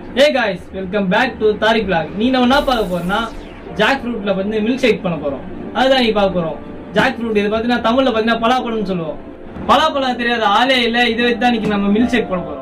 A guys welcome back to Tariq vlog நீ நம்ம என்ன பார்க்க போறோம்னா ஜாக் ஃப்ரூட்ல வந்து மில்க் ஷேக் பண்ண போறோம் அதுதான் நீ பார்க்க போறோம் ஜாக் ஃப்ரூட் இது பார்த்தீங்கன்னா தமிழ்ல பார்த்தீங்கன்னா பலாப்பழம்னு சொல்லுவோம் பலாப்பழம் தெரியாத ஆளே இல்ல இதை வச்சு தான் இன்னைக்கு நம்ம மில்க் ஷேக் பண்ண போறோம்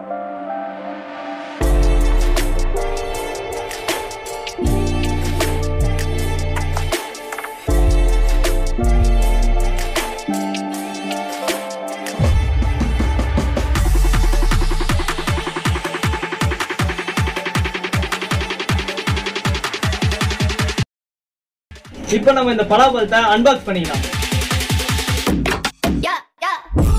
இப்போ நம்ம இந்த பலாப்பழத்தை அன்பாக்ஸ் பண்ணிக்கலாம் Yeah, yeah.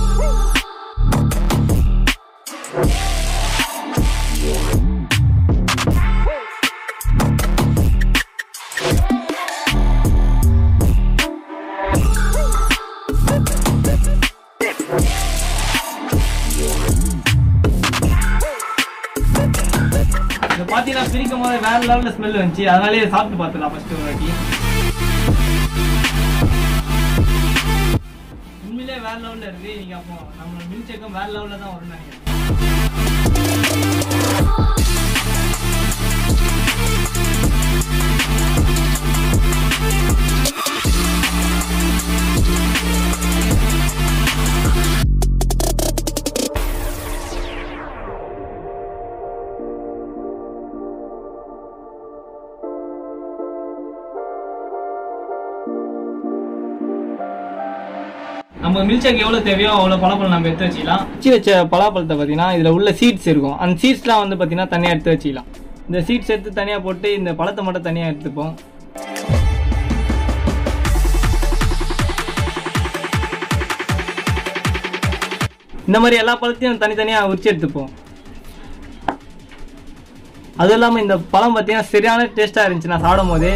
இதை பார்த்தீங்கன்னா பிரிக்கும் போது வேற லெவலில் ஸ்மெல் வந்துச்சு அதனாலேயே சாப்பிட்டு பார்த்துக்கலாம் ஃபர்ஸ்ட் ஒரு வாட்டி உண்மையிலே வேற லெவலில் இருக்கு நீங்க அப்போ நம்ம மில்க் ஷேக்கும் வேற லெவலில் தான் வரும்னு நினைக்கிறேன் நம்ம மில்க் ஷேக் எவ்வளவு தேவையோ அவ்வளவு பலாப்பழம் நம்ம எடுத்து வச்சுக்கலாம் வச்சு வச்ச பலாப்பழத்தை பார்த்தீங்கன்னா இதுல உள்ள சீட்ஸ் இருக்கும் அந்த சீட்ஸ்லாம் வந்து பார்த்தீங்கன்னா தனியாக எடுத்து வச்சுக்கலாம் இந்த சீட்ஸ் எடுத்து தனியாக போட்டு இந்த பழத்தை மட்டும் தனியாக எடுத்துப்போம் இந்த மாதிரி எல்லா பழத்தையும் தனித்தனியாக உரிச்சு எடுத்துப்போம் அதுவும் இல்லாமல் இந்த பழம் பார்த்தீங்கன்னா சரியான டேஸ்ட்டாக இருந்துச்சு நான் சாப்பிடும் போதே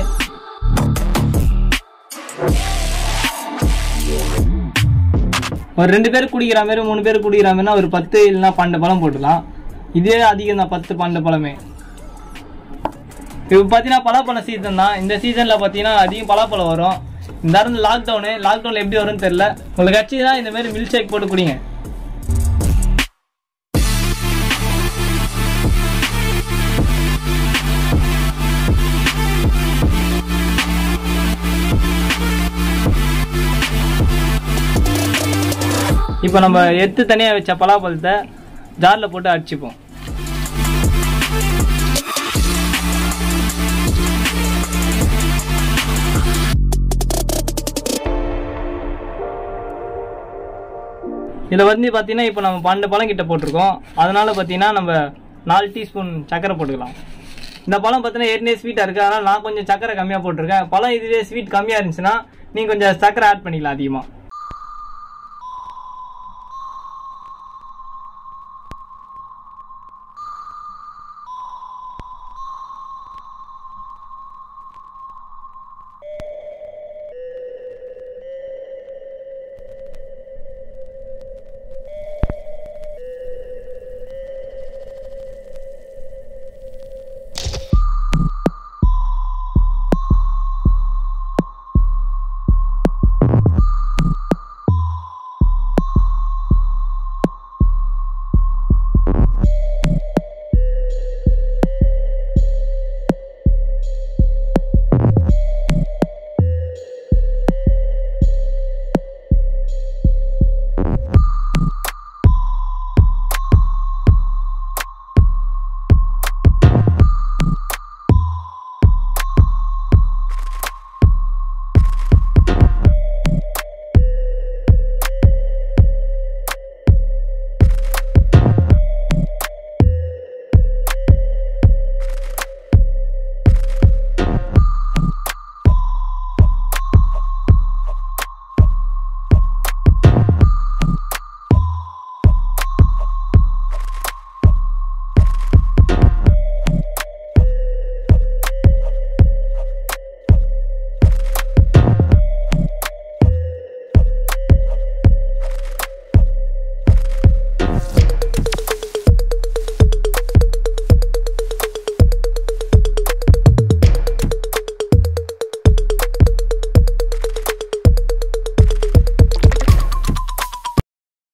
ஒரு ரெண்டு பேர் குடிக்கிற மாதிரி மூணு பேர் குடிக்கிற மாதிரினா ஒரு பத்து இல்லைன்னா பன்னெண்டு பழம் போட்டுக்கலாம் இதே அதிகம் தான் பத்து பன்னெண்டு பழமே இப்போ பார்த்தீங்கன்னா பலாப்பழம் சீசன் தான் இந்த சீசனில் பார்த்தீங்கன்னா அதிகம் பலாப்பழம் வரும் இந்த நேரம் லாக்டவுனு லாக்டவுனில் எப்படி வரும்னு தெரியல உங்களுக்கு கட்சினா இந்த மாதிரி மில்க் ஷேக் போட்டு குடிங்க இப்போ நம்ம எடுத்து தனியாக வச்ச பலாப்பழத்தை ஜாரில் போட்டு அடிச்சுப்போம் இதில் வந்து பார்த்தீங்கன்னா இப்போ நம்ம பன்னெண்டு பழம் கிட்ட போட்டிருக்கோம் அதனால பார்த்தீங்கன்னா நம்ம நாலு டீஸ்பூன் சர்க்கரை போட்டுக்கலாம் இந்த பழம் பார்த்தீங்கன்னா ஏற்கனவே ஸ்வீட்டாக இருக்குது அதனால் நான் கொஞ்சம் சர்க்கரை கம்மியாக போட்டிருக்கேன் பழம் இதுவே ஸ்வீட் கம்மியாக இருந்துச்சுன்னா நீங்கள் கொஞ்சம் சர்க்கரை ஆட் பண்ணிக்கலாம் அதிகமாக